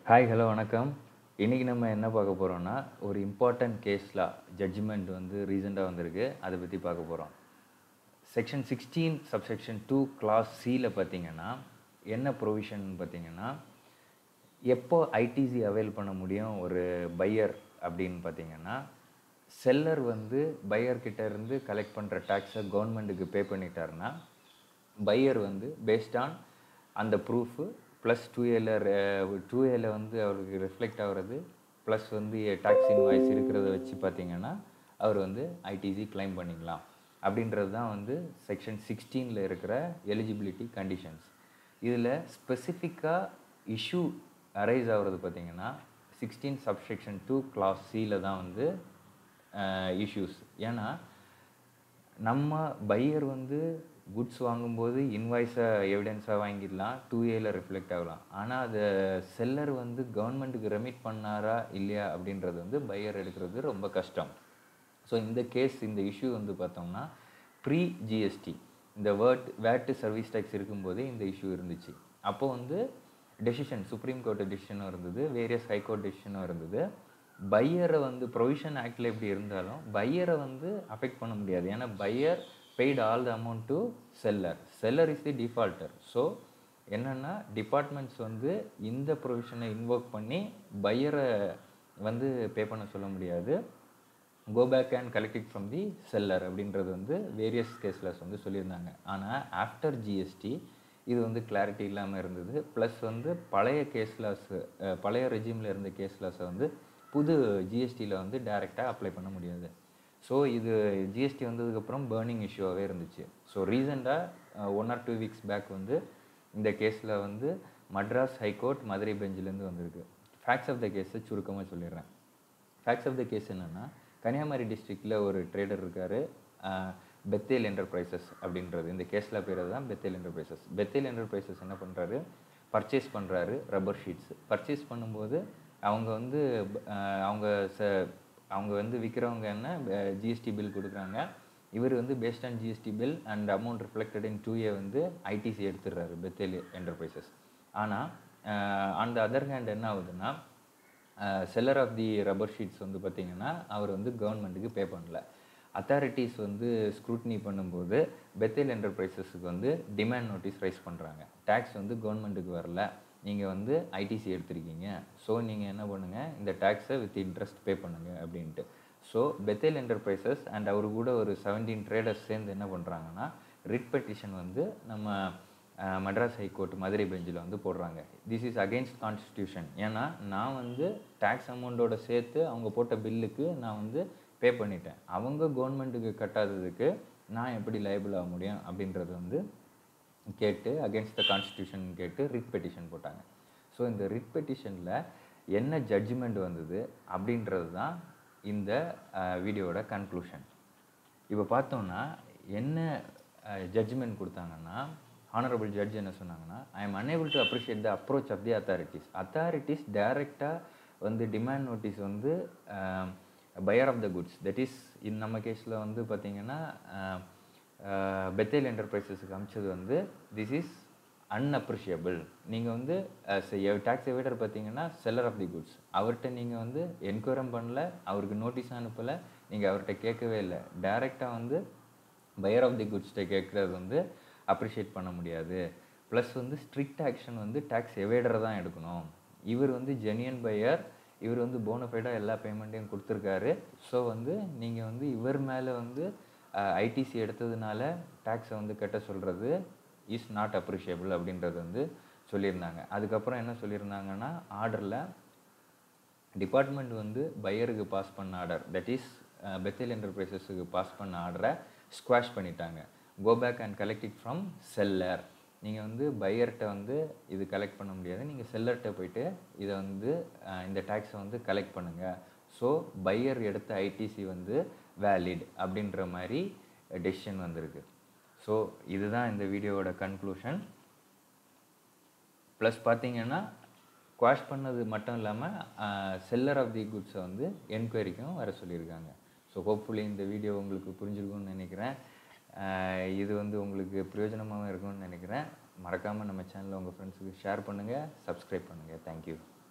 hi hello வணக்கம் இன்றைக்கி நம்ம என்ன பார்க்க போகிறோம்னா ஒரு இம்பார்ட்டன்ட் கேஸில் ஜட்ஜ்மெண்ட் வந்து ரீசெண்டாக வந்திருக்கு அதை பற்றி பார்க்க போகிறோம் section sixteen subsection two class சியில் பார்த்தீங்கன்னா என்ன ப்ரொவிஷன் பார்த்தீங்கன்னா எப்போ ஐடிசி அவைல் பண்ண முடியும் ஒரு பையர் அப்படின்னு பார்த்தீங்கன்னா செல்லர் வந்து பையர் கிட்ட இருந்து கலெக்ட் பண்ணுற டேக்ஸை கவர்மெண்ட்டுக்கு பே பண்ணிட்டாருன்னா பையர் வந்து பேஸ்ட் ஆன் அந்த ப்ரூஃபு ப்ளஸ் டூ ஏல டூ ஏல வந்து அவருக்கு ரிஃப்ளெக்ட் ஆகுறது ப்ளஸ் வந்து டாக்ஸ் இன்வாய்ஸ் இருக்கிறத வச்சு பார்த்தீங்கன்னா அவர் வந்து ஐடிசி கிளைம் பண்ணிக்கலாம் அப்படின்றது தான் வந்து செக்ஷன் சிக்ஸ்டீனில் இருக்கிற எலிஜிபிலிட்டி கண்டிஷன்ஸ் இதில் ஸ்பெசிஃபிக்காக இஷ்யூ அரைஸ் ஆகிறது பார்த்தீங்கன்னா சிக்ஸ்டீன் சப்செக்ஷன் டூ கிளாஸ் சியில் தான் வந்து இஷ்யூஸ் ஏன்னா நம்ம பையர் வந்து குட்ஸ் வாங்கும்போது இன்வாய்ஸை எவிடன்ஸாக வாங்கிடலாம் டூ ஏல ரிஃப்ளெக்ட் ஆகலாம் ஆனால் அதை செல்லர் வந்து கவர்மெண்ட்டுக்கு ரெமிட் பண்ணாரா இல்லையா அப்படின்றது வந்து பையர் எடுக்கிறது ரொம்ப கஷ்டம் ஸோ இந்த கேஸ் இந்த இஷ்யூ வந்து பார்த்தோம்னா ப்ரீ ஜிஎஸ்டி இந்த வேர்ட் வேட்டு சர்வீஸ் டேக்ஸ் இருக்கும்போது இந்த இஷ்யூ இருந்துச்சு அப்போ வந்து டெசிஷன் சுப்ரீம் கோர்ட் டெசிஷனும் இருந்தது வேரியஸ் ஹைகோர்ட் டெசிஷனும் இருந்தது பையரை வந்து ப்ரொவிஷன் ஆக்டில் எப்படி இருந்தாலும் பையரை வந்து அஃபெக்ட் பண்ண முடியாது ஏன்னா buyer paid all the amount to seller seller is the defaulter so என்னென்னா டிபார்ட்மெண்ட்ஸ் வந்து இந்த ப்ரொவிஷனை இன்வோக் பண்ணி பையரை வந்து பே பண்ண சொல்ல முடியாது go back and collecting from the seller அப்படின்றது வந்து வேரியஸ் கேஸ்லஸ் வந்து சொல்லியிருந்தாங்க ஆனால் ஆஃப்டர் ஜிஎஸ்டி இது வந்து கிளாரிட்டி இல்லாமல் இருந்தது ப்ளஸ் வந்து பழைய கேஸ்லாஸ் பழைய ரெஜிமில் இருந்த கேஸ்லாஸை வந்து புது ஜிஎஸ்டியில் வந்து டைரெக்டாக அப்ளை பண்ண முடியாது ஸோ இது ஜிஎஸ்டி வந்ததுக்கப்புறம் பேர்னிங் இஷ்யூவாகவே இருந்துச்சு ஸோ ரீசெண்டாக one or two weeks back வந்து இந்த கேஸில் வந்து மட்ராஸ் ஹைகோர்ட் மதுரை பெஞ்சிலேருந்து வந்திருக்கு ஃபேக்ட்ஸ் ஆஃப் த கேஸை சுருக்கமாக சொல்லிடுறேன் ஃபேக்ட்ஸ் ஆஃப் த கேஸ் என்னென்னா கன்னியாகுமரி டிஸ்ட்ரிக்டில் ஒரு ட்ரேடர் இருக்கார் பெத்தேல் என்டர்பிரைசஸ் அப்படின்றது இந்த கேஸில் பேர் தான் பெத்தேல் என்டர்பிரைசஸ் பெத்தேல் என்டர்பிரைசஸ் என்ன பண்ணுறாரு பர்ச்சேஸ் பண்ணுறாரு ரப்பர் ஷீட்ஸ் பர்ச்சேஸ் பண்ணும்போது அவங்க வந்து அவங்க ச அவங்க வந்து விற்கிறவங்க என்ன ஜிஎஸ்டி பில் கொடுக்குறாங்க இவர் வந்து based on GST bill and amount reflected in two A வந்து ஐடிசி எடுத்துடுறாரு பெத்தேல் என்டர்பிரைசஸ் ஆனால் அந்த அதர் ஹேண்ட் என்ன ஆகுதுன்னா seller of the rubber sheets வந்து பார்த்திங்கன்னா அவர் வந்து கவர்மெண்ட்டுக்கு பே பண்ணல அத்தாரிட்டிஸ் வந்து ஸ்க்ரூட்னி பண்ணும்போது பெத்தேல் என்டர்பிரைசஸுக்கு வந்து டிமாண்ட் நோட்டீஸ் ரைஸ் பண்ணுறாங்க டேக்ஸ் வந்து கவர்மெண்ட்டுக்கு வரல நீங்கள் வந்து ஐடிசி எடுத்திருக்கீங்க ஸோ நீங்கள் என்ன பண்ணுங்கள் இந்த டேக்ஸை வித் இன்ட்ரெஸ்ட் பே பண்ணுங்கள் அப்படின்ட்டு ஸோ பெத்தேல் என்டர்பிரைசஸ் அண்ட் அவர் கூட ஒரு செவன்டீன் ட்ரேடர்ஸ் சேர்ந்து என்ன பண்ணுறாங்கன்னா ரிட் பெட்டிஷன் வந்து நம்ம மட்ராஸ் ஹைகோர்ட் மதுரை பெஞ்சில் வந்து போடுறாங்க திஸ் இஸ் அகெயின்ஸ்ட் கான்ஸ்டியூஷன் ஏன்னா நான் வந்து டேக்ஸ் அமௌண்ட்டோட சேர்த்து அவங்க போட்ட பில்லுக்கு நான் வந்து பே பண்ணிட்டேன் அவங்க கவர்மெண்ட்டுக்கு கட்டாததுக்கு நான் எப்படி லைபிள் ஆக முடியும் அப்படின்றது வந்து கேட்டு அகேன்ஸ்ட் த கான்ஸ்டியூஷன் கேட்டு ரிட் பெட்டிஷன் போட்டாங்க ஸோ இந்த ரிட் பெட்டிஷனில் என்ன ஜட்ஜ்மெண்ட் வந்தது அப்படின்றது தான் இந்த வீடியோவோட கன்க்ளூஷன் இப்போ பார்த்தோம்னா என்ன ஜட்ஜ்மெண்ட் கொடுத்தாங்கன்னா ஆனரபிள் ஜட்ஜ் என்ன சொன்னாங்கன்னா I am unable to appreciate the approach of the authorities authorities டைரெக்டாக வந்து டிமாண்ட் நோட்டீஸ் வந்து buyer of the goods that is in நம்ம கேஸில் வந்து பார்த்திங்கன்னா பெத்தேல் என்டர்பிரைசஸுக்கு அமிச்சது வந்து திஸ் இஸ் அன்அப்ரிஷியபிள் நீங்கள் வந்து டேக்ஸ் எவிடர் பார்த்தீங்கன்னா செல்லர் ஆஃப் தி குட்ஸ் அவர்கிட்ட நீங்கள் வந்து என்கொயரும் பண்ணல அவருக்கு நோட்டீஸ் அனுப்பலை நீங்கள் அவர்கிட்ட கேட்கவே இல்லை டைரெக்டாக வந்து பையர் ஆஃப் தி குட்ஸ்கிட்ட கேட்குறது வந்து அப்ரிஷியேட் பண்ண முடியாது ப்ளஸ் வந்து ஸ்ட்ரிக்ட் ஆக்ஷன் வந்து டேக்ஸ் எவேடரை தான் எடுக்கணும் இவர் வந்து ஜெனியன் பையர் இவர் வந்து போனஃபைடாக எல்லா பேமெண்ட்டையும் கொடுத்துருக்காரு ஸோ வந்து நீங்கள் வந்து இவர் மேலே வந்து ஐடிசி எடுத்ததுனால டேக்ஸை வந்து கட்ட சொல்கிறது இஸ் நாட் அப்ரிஷியபிள் அப்படின்றது வந்து சொல்லியிருந்தாங்க அதுக்கப்புறம் என்ன சொல்லியிருந்தாங்கன்னா ஆர்டரில் டிபார்ட்மெண்ட் வந்து பையருக்கு பாஸ் பண்ண ஆர்டர் தட் இஸ் பெத்தேல் என்டர்பிரைசஸுக்கு பாஸ் பண்ண ஆர்டரை ஸ்குவாஷ் பண்ணிட்டாங்க go back and collect it from seller நீங்கள் வந்து பையர்கிட்ட வந்து இது கலெக்ட் பண்ண முடியாது நீங்கள் செல்லர்கிட்ட போயிட்டு இதை வந்து இந்த டேக்ஸை வந்து கலெக்ட் பண்ணுங்கள் ஸோ பையர் எடுத்த ஐடிசி வந்து வேலிட் அப்படின்ற மாதிரி டெசிஷன் வந்திருக்கு ஸோ இதுதான் இந்த வீடியோவோட கன்க்ளூஷன் ப்ளஸ் பார்த்தீங்கன்னா குவாஷ் பண்ணது மட்டும் இல்லாமல் செல்லர் ஆஃப் தி குட்ஸை வந்து என்கொயரிக்கும் வர சொல்லியிருக்காங்க ஸோ ஹோப்ஃபுல்லி இந்த வீடியோ உங்களுக்கு புரிஞ்சிருக்கும்னு நினைக்கிறேன் இது வந்து உங்களுக்கு பிரயோஜனமாகவும் இருக்கும்னு நினைக்கிறேன் மறக்காமல் நம்ம சேனலை உங்கள் ஃப்ரெண்ட்ஸுக்கு ஷேர் பண்ணுங்கள் சப்ஸ்கிரைப் பண்ணுங்கள் தேங்க்யூ